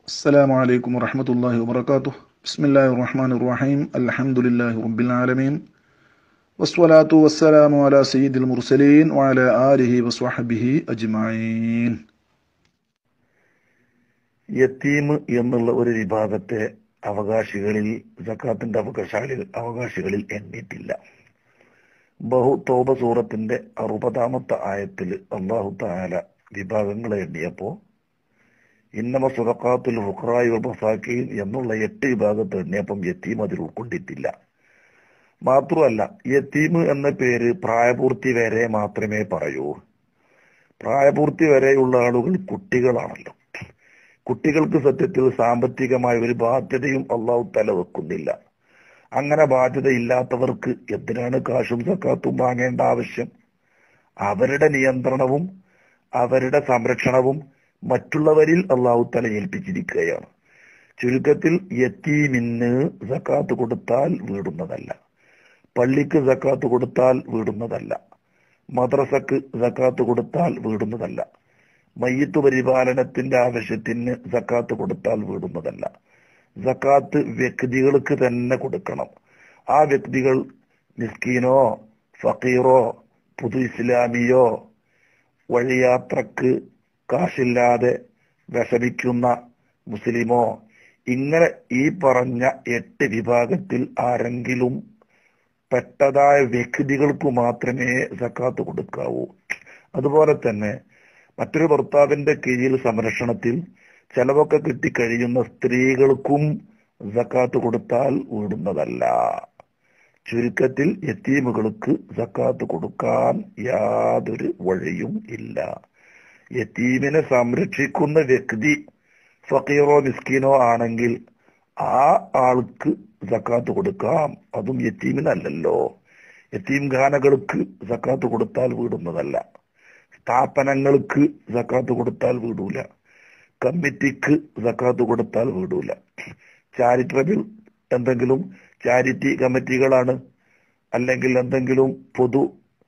السلام عليكم ورحمة الله وبركاته بسم الله الرحمن الرحيم الحمد لله رب العالمين والصلاة والسلام على سيد المرسلين وعلى آله وصحبه أجمعين യത്തീം എന്നുള്ള ഒരു വിഭാഗത്തെ അവകാശികളിൽ സക്കാത്തിന്റെ അവകാശാളികൾ അവകാശികളിൽ എണ്ണിയിട്ടില്ല ബഹു തോബ സൂറത്തിന്റെ അറുപതാമത്തെ ആയത്തിൽ അള്ളാഹു താല വിഭാഗങ്ങളെ എണ്ണിയപ്പോ ഇന്നമ സുറക്കാത്തുൽ ഹുക്രായി മസാക്കീൻ എന്നുള്ള എട്ട് വിഭാഗത്തെ എണ്ണിയപ്പം യത്തീം അതിൽ ഉൾക്കൊണ്ടിട്ടില്ല മാത്രമല്ല യത്തീം എന്ന പേര് പ്രായപൂർത്തി വരെ മാത്രമേ പറയൂ പ്രായപൂർത്തി വരെയുള്ള ആളുകൾ കുട്ടികളാണല്ലോ കുട്ടികൾക്ക് സത്യത്തിൽ സാമ്പത്തികമായ ഒരു ബാധ്യതയും അള്ളാഹു തല വെക്കുന്നില്ല അങ്ങനെ ബാധ്യത ഇല്ലാത്തവർക്ക് എന്തിനാണ് കാശും സക്കാത്തും വാങ്ങേണ്ട ആവശ്യം അവരുടെ നിയന്ത്രണവും അവരുടെ സംരക്ഷണവും മറ്റുള്ളവരിൽ അള്ളാഹു തല ഏൽപ്പിച്ചിരിക്കുകയാണ് ചുരുക്കത്തിൽ യത്തീമിന് സക്കാത്ത് കൊടുത്താൽ വീടുന്നതല്ല പള്ളിക്ക് സക്കാത്ത് കൊടുത്താൽ വീടുന്നതല്ല മദ്രസക്ക് സക്കാത്ത് കൊടുത്താൽ വീടുന്നതല്ല മയ്യത്ത് പരിപാലനത്തിന്റെ ആവശ്യത്തിന് സക്കാത്ത് കൊടുത്താൽ വീടുന്നതല്ല സക്കാത്ത് വ്യക്തികൾക്ക് തന്നെ കൊടുക്കണം ആ വ്യക്തികൾ മിസ്കീനോ ഫക്കീറോ പുതു ഇസ്ലാമിയോ വഴിയാത്രക്ക് കാശില്ലാതെ വിഷമിക്കുന്ന മുസ്ലിമോ ഇങ്ങനെ ഈ പറഞ്ഞ എട്ട് വിഭാഗത്തിൽ ആരെങ്കിലും പെട്ടതായ വ്യക്തികൾക്ക് മാത്രമേ സക്കാത്ത് കൊടുക്കാവൂ അതുപോലെ തന്നെ മറ്റൊരു ഭർത്താവിന്റെ കീഴിൽ സംരക്ഷണത്തിൽ ചെലവൊക്കെ കിട്ടിക്കഴിയുന്ന സ്ത്രീകൾക്കും സക്കാത്ത് കൊടുത്താൽ വീടുന്നതല്ല ചുരുക്കത്തിൽ യത്തീമുകൾക്ക് സക്കാത്ത് കൊടുക്കാൻ യാതൊരു വഴിയും ഇല്ല യത്തീമിനെ സംരക്ഷിക്കുന്ന വ്യക്തി ഫക്കീറോ മിസ്കീനോ ആണെങ്കിൽ ആ ആൾക്ക് സക്കാത്ത് കൊടുക്കാം അതും യത്തീമിനല്ലല്ലോ യത്തീം ഖാനകൾക്ക് സക്കാത്ത് കൊടുത്താൽ വീടുന്നതല്ല സ്ഥാപനങ്ങൾക്ക് സക്കാത്ത് കൊടുത്താൽ വീടൂല കമ്മിറ്റിക്ക് സക്കാത്ത് കൊടുത്താൽ വീടൂല ചാരിറ്റബിൾ എന്തെങ്കിലും ചാരിറ്റി കമ്മിറ്റികളാണ് അല്ലെങ്കിൽ എന്തെങ്കിലും പൊതു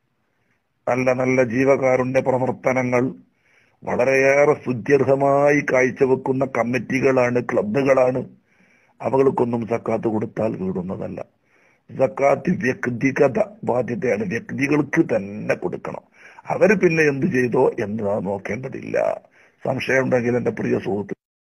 നല്ല നല്ല ജീവകാരുണ്യ പ്രവർത്തനങ്ങൾ വളരെയേറെ സുദൃഢമായി കാഴ്ചവെക്കുന്ന കമ്മിറ്റികളാണ് ക്ലബുകളാണ് അവകൾക്കൊന്നും സക്കാത്ത് കൊടുത്താൽ വീടുന്നതല്ല സക്കാത്ത് വ്യക്തിഗത ബാധ്യതയാണ് വ്യക്തികൾക്ക് തന്നെ കൊടുക്കണം അവര് പിന്നെ എന്ത് ചെയ്തോ എന്ന് നാം നോക്കേണ്ടതില്ല സംശയം ഉണ്ടെങ്കിൽ എന്റെ പ്രിയ സുഹൃത്ത്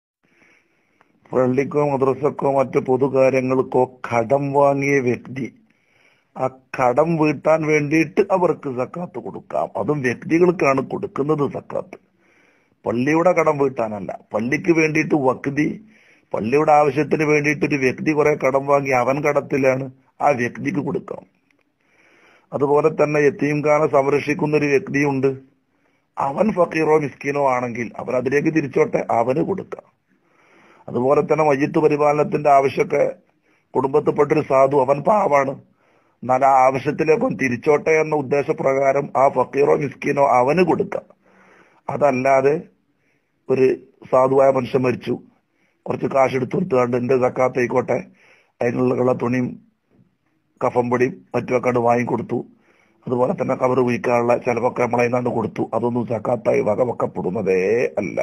പള്ളിക്കോ മദ്രസക്കോ മറ്റു പൊതുകാര്യങ്ങൾക്കോ കടം വാങ്ങിയ വ്യക്തി ആ കടം വീട്ടാൻ വേണ്ടിയിട്ട് അവർക്ക് സക്കാത്ത് കൊടുക്കാം അതും വ്യക്തികൾക്കാണ് കൊടുക്കുന്നത് സക്കാത്ത് പള്ളിയുടെ കടം വീട്ടാനല്ല പള്ളിക്ക് വേണ്ടിയിട്ട് വക്തി പള്ളിയുടെ ആവശ്യത്തിന് വേണ്ടിയിട്ട് ഒരു വ്യക്തി കുറെ കടം വാങ്ങി അവൻ കടത്തിലാണ് ആ വ്യക്തിക്ക് കൊടുക്കാം അതുപോലെ തന്നെ യത്തീംഖാനെ സംരക്ഷിക്കുന്ന ഒരു വ്യക്തിയുണ്ട് അവൻ ഫക്കീറോ മിസ്കിനോ ആണെങ്കിൽ അവൻ അതിലേക്ക് തിരിച്ചോട്ടെ അവന് കൊടുക്കാം അതുപോലെ തന്നെ മയ്യത്ത് പരിപാലനത്തിന്റെ ആവശ്യമൊക്കെ കുടുംബത്തിൽപ്പെട്ടൊരു സാധു അവൻ പാവാണ് എന്നാൽ ആ ആവശ്യത്തിലേക്കും തിരിച്ചോട്ടെ എന്ന ഉദ്ദേശപ്രകാരം ആ ഫക്കീറോ മിസ്കിനോ അവന് കൊടുക്കാം അതല്ലാതെ ഒരു സാധുവായ മനുഷ്യൻ മരിച്ചു കുറച്ച് കാശ് എടുത്തു കൊടുത്തുകൊണ്ട് എന്റെ സക്കാത്തേക്കോട്ടെ അതിനുള്ള തുണിയും കഫം പൊടിയും മറ്റുമൊക്കെ കണ്ട് വാങ്ങിക്കൊടുത്തു അതുപോലെ തന്നെ കവർ വീക്കാനുള്ള ചിലവൊക്കെ നമ്മളതിനാണ്ട് കൊടുത്തു അതൊന്നും സക്കാത്തായി വകവെക്കപ്പെടുന്നതേ അല്ല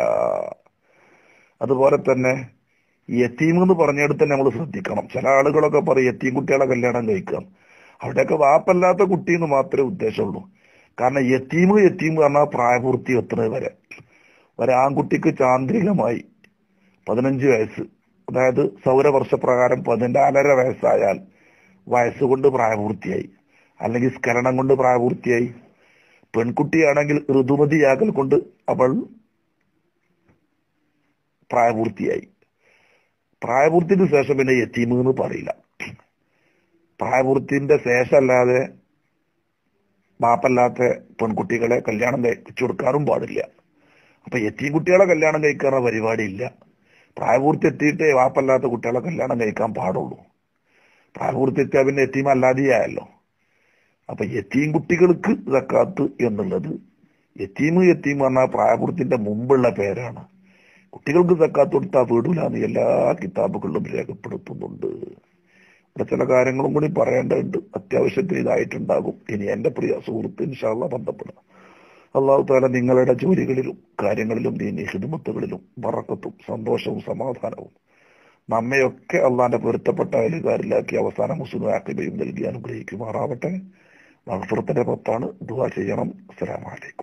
അതുപോലെ തന്നെ യത്തീം എന്ന് പറഞ്ഞെടുത്ത് തന്നെ നമ്മൾ ശ്രദ്ധിക്കണം ചില ആളുകളൊക്കെ പറയും യത്തീം കുട്ടികളെ കല്യാണം കഴിക്കാം അവിടെയൊക്കെ വാപ്പല്ലാത്ത കുട്ടി എന്ന് മാത്രമേ ഉദ്ദേശമുള്ളൂ കാരണം യത്തീം യത്തീം പറഞ്ഞാൽ പ്രായപൂർത്തി എത്തുന്നത് വരെ ഒരു ആൺകുട്ടിക്ക് ചാന്ദ്രികമായി പതിനഞ്ച് വയസ്സ് അതായത് സൗരവർഷപ്രകാരം പതിനാലര വയസ്സായാൽ വയസ്സുകൊണ്ട് പ്രായപൂർത്തിയായി അല്ലെങ്കിൽ സ്കരണം കൊണ്ട് പ്രായപൂർത്തിയായി പെൺകുട്ടിയാണെങ്കിൽ ഋതുമതിയാകൽ കൊണ്ട് അവൾ പ്രായപൂർത്തിയായി പ്രായപൂർത്തിക്ക് ശേഷം പിന്നെ യത്തീം എന്ന് പറയില്ല പ്രായപൂർത്തിന്റെ ശേഷം അല്ലാതെ ബാപ്പല്ലാത്ത പെൺകുട്ടികളെ കല്യാണം കഴിച്ചു കൊടുക്കാറും പാടില്ല അപ്പൊ യത്തീം കുട്ടികളെ കല്യാണം കഴിക്കാനുള്ള പരിപാടിയില്ല പ്രായപൂർത്തി എത്തിയിട്ടേ വാപ്പല്ലാത്ത കുട്ടികളെ കല്യാണം കഴിക്കാൻ പാടുള്ളൂ പ്രായപൂർത്തി എത്തിയാൽ പിന്നെ യത്തീം അല്ലാതെയായല്ലോ അപ്പൊ യത്തീം കുട്ടികൾക്ക് സക്കാത്ത് എന്നുള്ളത് യത്തീം യത്തീം പറഞ്ഞാൽ പ്രായപൂർത്തിന്റെ മുമ്പുള്ള പേരാണ് കുട്ടികൾക്ക് സക്കാത്ത് കൊടുത്താൽ വീടൂല എന്ന് എല്ലാ കിതാബുകളിലും രേഖപ്പെടുത്തുന്നുണ്ട് ഇവിടെ ചില കാര്യങ്ങളും കൂടി പറയേണ്ടതുണ്ട് അത്യാവശ്യത്തിന് ഇതായിട്ടുണ്ടാകും ഇനി എന്റെ പ്രിയ സുഹൃത്ത് ഇൻഷാള്ള ബന്ധപ്പെടുക അള്ളാഹു താല നിങ്ങളുടെ ജോലികളിലും കാര്യങ്ങളിലും ദീനി ഹിദുമത്തുകളിലും വറക്കത്തും സന്തോഷവും സമാധാനവും നമ്മയൊക്കെ അള്ളാന്റെ പൊരുത്തപ്പെട്ട അയലുകാരിലാക്കി അവസാന മുസ്ലിം ആക്കിബയും നൽകി അനുഗ്രഹിക്കുമാറാവട്ടെ മഹഫുറത്തിന്റെ പത്താണ് ദുവാ ചെയ്യണം അസ്സലാമലൈക്കും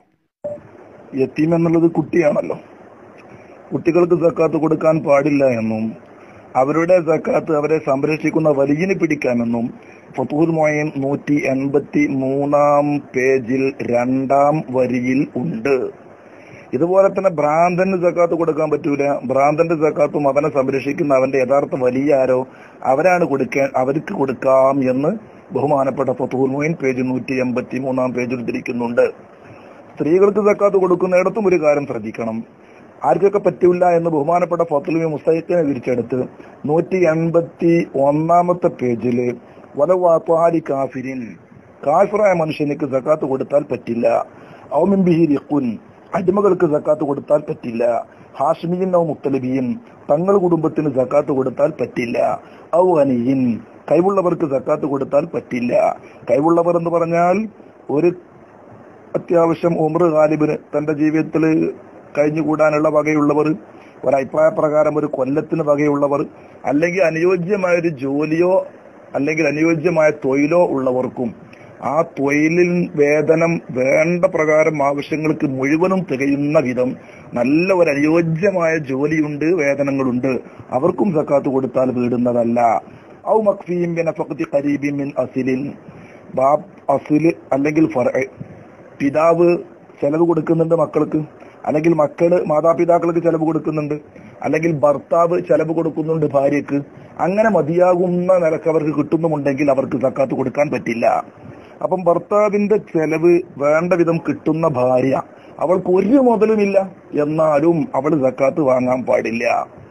യത്തീം എന്നുള്ളത് കുട്ടിയാണല്ലോ കുട്ടികൾക്ക് സക്കാത്ത് കൊടുക്കാൻ പാടില്ല എന്നും അവരുടെ സക്കാത്ത് അവരെ സംരക്ഷിക്കുന്ന വലിയന് പിടിക്കാമെന്നും ഫത്തൂൽ മൊയ്ൻ നൂറ്റി എൺപത്തി മൂന്നാം പേജിൽ രണ്ടാം വരിയിൽ ഉണ്ട് ഇതുപോലെ തന്നെ ഭ്രാന്തന് സക്കാത്ത് കൊടുക്കാൻ പറ്റൂല ഭ്രാന്തന്റെ സക്കാത്തും അവനെ സംരക്ഷിക്കുന്ന അവന്റെ യഥാർത്ഥ വലിയ ആരോ അവരാണ് കൊടുക്കാൻ അവർക്ക് കൊടുക്കാം എന്ന് ബഹുമാനപ്പെട്ട ഫത്തൂൽ മൊയ്ൻ പേജ് നൂറ്റി എൺപത്തി മൂന്നാം പേജിൽ തിരിക്കുന്നുണ്ട് സ്ത്രീകൾക്ക് സക്കാത്ത് കൊടുക്കുന്നിടത്തും ഒരു കാര്യം ശ്രദ്ധിക്കണം ആർക്കൊക്കെ പറ്റില്ല എന്ന് ബഹുമാനപ്പെട്ട ഫത്തുലിമി മുസ്തഹിക്കിനെ വിരിച്ചെടുത്ത് നൂറ്റി എൺപത്തി ഒന്നാമത്തെ പേജില് വലവാത്വാലി കാഫിരിൻ കാഫിറായ മനുഷ്യനിക്ക് സക്കാത്ത് കൊടുത്താൽ പറ്റില്ല ഔമിംബിഹി റിഖുൻ അടിമകൾക്ക് സക്കാത്ത് കൊടുത്താൽ പറ്റില്ല ഹാഷ്മിയിൻ ഔ മുത്തലിബിയും തങ്ങൾ കുടുംബത്തിന് സക്കാത്ത് കൊടുത്താൽ പറ്റില്ല ഔ അനിയിൻ കൈവുള്ളവർക്ക് സക്കാത്ത് കൊടുത്താൽ പറ്റില്ല കൈവുള്ളവർ എന്ന് പറഞ്ഞാൽ ഒരു അത്യാവശ്യം ഉമർ ഗാലിബിന് തന്റെ ജീവിതത്തിൽ കഴിഞ്ഞുകൂടാനുള്ള വകയുള്ളവർ ഒരഭിപ്രായ പ്രകാരം ഒരു കൊല്ലത്തിന് വകയുള്ളവർ അല്ലെങ്കിൽ അനുയോജ്യമായ ഒരു ജോലിയോ അല്ലെങ്കിൽ അനുയോജ്യമായ തൊഴിലോ ഉള്ളവർക്കും ആ തൊഴിലിൽ വേതനം വേണ്ട പ്രകാരം ആവശ്യങ്ങൾക്ക് മുഴുവനും തികയുന്ന വിധം നല്ല ഒരു അനുയോജ്യമായ ജോലിയുണ്ട് വേതനങ്ങളുണ്ട് അവർക്കും സക്കാത്ത് കൊടുത്താൽ വീടുന്നതല്ല ഔ മക്ഫീം ബിൻ അഫഖത്തി ഖരീബിൻ മിൻ അസിലിൻ ബാബ് അസില് അല്ലെങ്കിൽ ഫർഇ പിതാവ് ചെലവ് കൊടുക്കുന്നുണ്ട് മക്കൾക്ക് അല്ലെങ്കിൽ മക്കള് മാതാപിതാക്കൾക്ക് ചെലവ് കൊടുക്കുന്നുണ്ട് അല്ലെങ്കിൽ ഭർത്താവ് ചെലവ് കൊടുക്കുന്നുണ്ട് ഭാര്യക്ക് അങ്ങനെ മതിയാകുന്ന നിലക്ക് അവർക്ക് കിട്ടുന്നുമുണ്ടെങ്കിൽ അവർക്ക് സക്കാത്ത് കൊടുക്കാൻ പറ്റില്ല അപ്പം ഭർത്താവിന്റെ ചെലവ് വേണ്ട വിധം കിട്ടുന്ന ഭാര്യ അവൾക്ക് ഒരു മുതലുമില്ല എന്നാലും അവൾ സക്കാത്ത് വാങ്ങാൻ പാടില്ല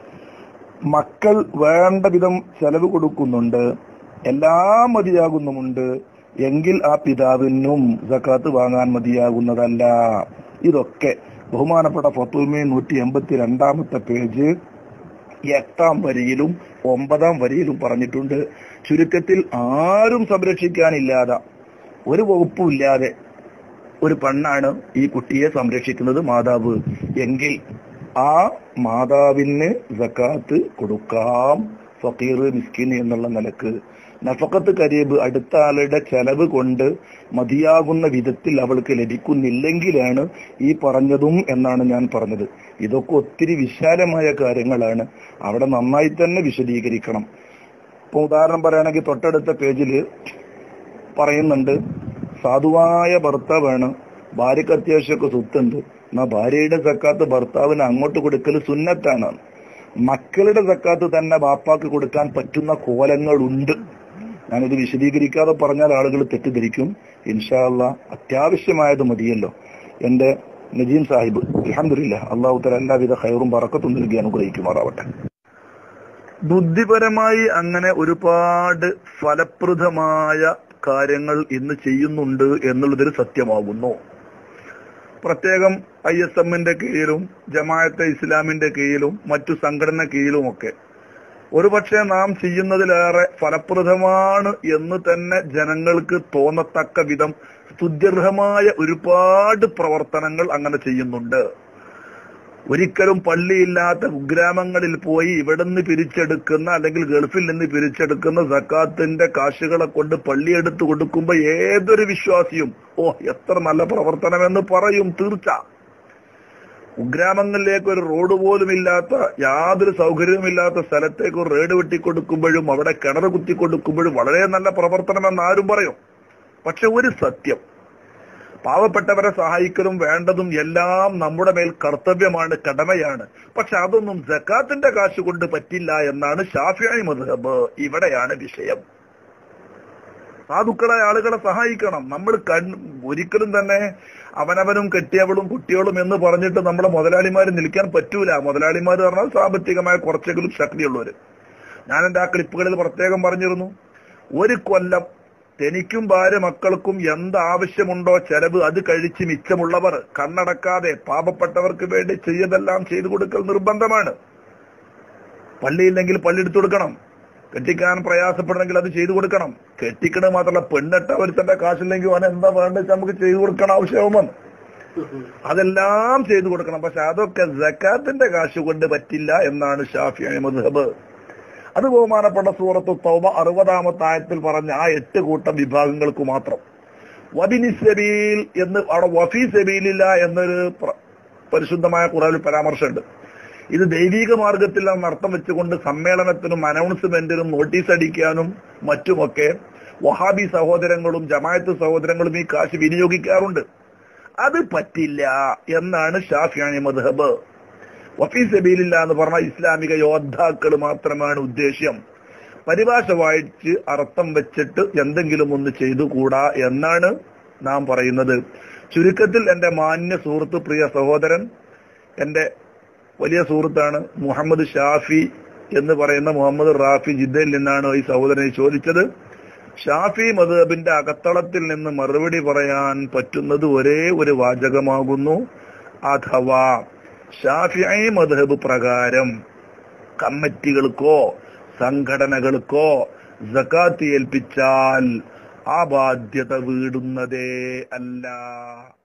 മക്കൾ വേണ്ട വിധം ചെലവ് കൊടുക്കുന്നുണ്ട് എല്ലാം മതിയാകുന്നുമുണ്ട് എങ്കിൽ ആ പിതാവിനും സക്കാത്ത് വാങ്ങാൻ മതിയാകുന്നതല്ല ഇതൊക്കെ ബഹുമാനപ്പെട്ട ഫത്തുൽമേ നൂറ്റി എൺപത്തി രണ്ടാമത്തെ പേജ് എട്ടാം വരിയിലും ഒമ്പതാം വരിയിലും പറഞ്ഞിട്ടുണ്ട് ചുരുക്കത്തിൽ ആരും സംരക്ഷിക്കാനില്ലാതെ ഒരു വകുപ്പും ഇല്ലാതെ ഒരു പെണ്ണാണ് ഈ കുട്ടിയെ സംരക്ഷിക്കുന്നത് മാതാവ് എങ്കിൽ ആ മാതാവിന് സക്കാത്ത് കൊടുക്കാം ഫക്കീർ മിസ്കിൻ എന്നുള്ള നിലക്ക് നഫക്കത്ത് കരീബ് അടുത്ത ആളുടെ ചെലവ് കൊണ്ട് മതിയാകുന്ന വിധത്തിൽ അവൾക്ക് ലഭിക്കുന്നില്ലെങ്കിലാണ് ഈ പറഞ്ഞതും എന്നാണ് ഞാൻ പറഞ്ഞത് ഇതൊക്കെ ഒത്തിരി വിശാലമായ കാര്യങ്ങളാണ് അവിടെ നന്നായി തന്നെ വിശദീകരിക്കണം ഇപ്പൊ ഉദാഹരണം പറയുകയാണെങ്കിൽ തൊട്ടടുത്ത പേജില് പറയുന്നുണ്ട് സാധുവായ ഭർത്താവാണ് ഭാര്യക്ക് അത്യാവശ്യമൊക്കെ സ്വത്തുണ്ട് എന്നാ ഭാര്യയുടെ സക്കാത്ത് ഭർത്താവിന് അങ്ങോട്ട് കൊടുക്കൽ സുന്നത്താണ് മക്കളുടെ സക്കാത്ത് തന്നെ ബാപ്പാക്ക് കൊടുക്കാൻ പറ്റുന്ന കോലങ്ങളുണ്ട് ഞാനിത് വിശദീകരിക്കാതെ പറഞ്ഞാൽ ആളുകൾ തെറ്റിദ്ധരിക്കും ഇൻഷാല്ല അത്യാവശ്യമായത് മതിയല്ലോ എന്റെ നജീം സാഹിബ് അലഹമില്ല അള്ളാഹു തല എല്ലാവിധ ഹൈറും പറക്കത്തും നൽകി അനുഗ്രഹിക്കുമാറാവട്ടെ ബുദ്ധിപരമായി അങ്ങനെ ഒരുപാട് ഫലപ്രദമായ കാര്യങ്ങൾ ഇന്ന് ചെയ്യുന്നുണ്ട് എന്നുള്ളതൊരു സത്യമാകുന്നു പ്രത്യേകം ഐ എസ് എമ്മിന്റെ കീഴിലും ജമാഅത്തെ ഇസ്ലാമിന്റെ കീഴിലും മറ്റു സംഘടന കീഴിലുമൊക്കെ ഒരുപക്ഷെ നാം ചെയ്യുന്നതിലേറെ ഫലപ്രദമാണ് എന്ന് തന്നെ ജനങ്ങൾക്ക് തോന്നത്തക്ക വിധം സ്തുത്യർഹമായ ഒരുപാട് പ്രവർത്തനങ്ങൾ അങ്ങനെ ചെയ്യുന്നുണ്ട് ഒരിക്കലും പള്ളിയില്ലാത്ത കുഗ്രാമങ്ങളിൽ പോയി ഇവിടുന്ന് പിരിച്ചെടുക്കുന്ന അല്ലെങ്കിൽ ഗൾഫിൽ നിന്ന് പിരിച്ചെടുക്കുന്ന സക്കാത്തിന്റെ കാശുകളെ കൊണ്ട് പള്ളിയെടുത്ത് കൊടുക്കുമ്പോ ഏതൊരു വിശ്വാസിയും ഓ എത്ര നല്ല പ്രവർത്തനമെന്ന് പറയും തീർച്ച കുഗ്രാമങ്ങളിലേക്ക് ഒരു റോഡ് പോലും ഇല്ലാത്ത യാതൊരു സൗകര്യവുമില്ലാത്ത സ്ഥലത്തേക്ക് ഒരു റേഡ് വെട്ടിക്കൊടുക്കുമ്പോഴും അവിടെ കിണർ കുത്തിക്കൊടുക്കുമ്പോഴും വളരെ നല്ല പ്രവർത്തനമെന്ന് ആരും പറയും പക്ഷെ ഒരു സത്യം പാവപ്പെട്ടവരെ സഹായിക്കലും വേണ്ടതും എല്ലാം നമ്മുടെ മേൽ കർത്തവ്യമാണ് കടമയാണ് പക്ഷെ അതൊന്നും ജക്കാത്തിന്റെ കാശ് കൊണ്ട് പറ്റില്ല എന്നാണ് ഷാഫിയായി മധുഹബ് ഇവിടെയാണ് വിഷയം സാധുക്കളെ ആളുകളെ സഹായിക്കണം നമ്മൾ കൺ ഒരിക്കലും തന്നെ അവനവനും കെട്ടിയവളും കുട്ടികളും എന്ന് പറഞ്ഞിട്ട് നമ്മളെ മുതലാളിമാർ നിൽക്കാൻ പറ്റൂല മുതലാളിമാർ പറഞ്ഞാൽ സാമ്പത്തികമായ കുറച്ചെങ്കിലും ശക്തിയുള്ളവര് ഞാൻ എന്റെ ആ ക്ലിപ്പുകളിൽ പ്രത്യേകം പറഞ്ഞിരുന്നു ഒരു കൊല്ലം തനിക്കും ഭാര്യ മക്കൾക്കും എന്ത് ആവശ്യമുണ്ടോ ചെലവ് അത് കഴിച്ച് മിച്ചമുള്ളവർ കണ്ണടക്കാതെ പാപപ്പെട്ടവർക്ക് വേണ്ടി ചെയ്തതെല്ലാം ചെയ്തു കൊടുക്കൽ നിർബന്ധമാണ് പള്ളിയില്ലെങ്കിൽ പള്ളി എടുത്തു കൊടുക്കണം കെട്ടിക്കാൻ പ്രയാസപ്പെടണമെങ്കിൽ അത് ചെയ്തു കൊടുക്കണം കെട്ടിക്കണത് മാത്രമല്ല പെണ്ണിട്ട ഒരുത്തന്റെ കാശില്ലെങ്കിൽ അവൻ എന്താ വേണ്ടത് നമുക്ക് ചെയ്തു കൊടുക്കണം ആവശ്യവുമെന്ന് അതെല്ലാം ചെയ്തു കൊടുക്കണം പക്ഷെ അതൊക്കെ ജക്കാത്തിന്റെ കാശ് കൊണ്ട് പറ്റില്ല എന്നാണ് ഷാഫി മദ്ഹബ് അത് ബഹുമാനപ്പെട്ട സൂറത്ത് തൗബ അറുപതാമത്തെ ആയത്തിൽ പറഞ്ഞ ആ എട്ട് കൂട്ടം വിഭാഗങ്ങൾക്ക് മാത്രം വബിനി സബീൽ എന്ന് അവിടെ വഫി സബീലില്ല എന്നൊരു പ്ര- പരിശുദ്ധമായ ഖുറാനിൽ പരാമർശമുണ്ട് ഇത് ദൈവിക മാർഗത്തിൽ അർത്ഥം വെച്ചുകൊണ്ട് സമ്മേളനത്തിനും അനൗൺസ്മെന്റിനും നോട്ടീസ് അടിക്കാനും മറ്റുമൊക്കെ വഹാബി സഹോദരങ്ങളും ജമായത്ത് സഹോദരങ്ങളും ഈ കാശ് വിനിയോഗിക്കാറുണ്ട് അത് പറ്റില്ല എന്നാണ് ഷാഫിയാനി മദ്ഹബ് വഫീ സബീലില്ല എന്ന് പറഞ്ഞ ഇസ്ലാമിക യോദ്ധാക്കൾ മാത്രമാണ് ഉദ്ദേശ്യം പരിഭാഷ വായിച്ച് അർത്ഥം വെച്ചിട്ട് എന്തെങ്കിലും ഒന്ന് ചെയ്തുകൂടാ എന്നാണ് നാം പറയുന്നത് ചുരുക്കത്തിൽ എന്റെ മാന്യ സുഹൃത്ത് പ്രിയ സഹോദരൻ എന്റെ വലിയ സുഹൃത്താണ് മുഹമ്മദ് ഷാഫി എന്ന് പറയുന്ന മുഹമ്മദ് റാഫി ജിദ്ദയിൽ നിന്നാണ് ഈ സഹോദരനെ ചോദിച്ചത് ഷാഫി മധുബിന്റെ അകത്തളത്തിൽ നിന്ന് മറുപടി പറയാൻ പറ്റുന്നത് ഒരേ ഒരു വാചകമാകുന്നു അഥവാ ഷാഫിഐ മധുബ് പ്രകാരം കമ്മിറ്റികൾക്കോ സംഘടനകൾക്കോ സക്കാത്ത് ഏൽപ്പിച്ചാൽ ആ ബാധ്യത വീടുന്നതേ അല്ല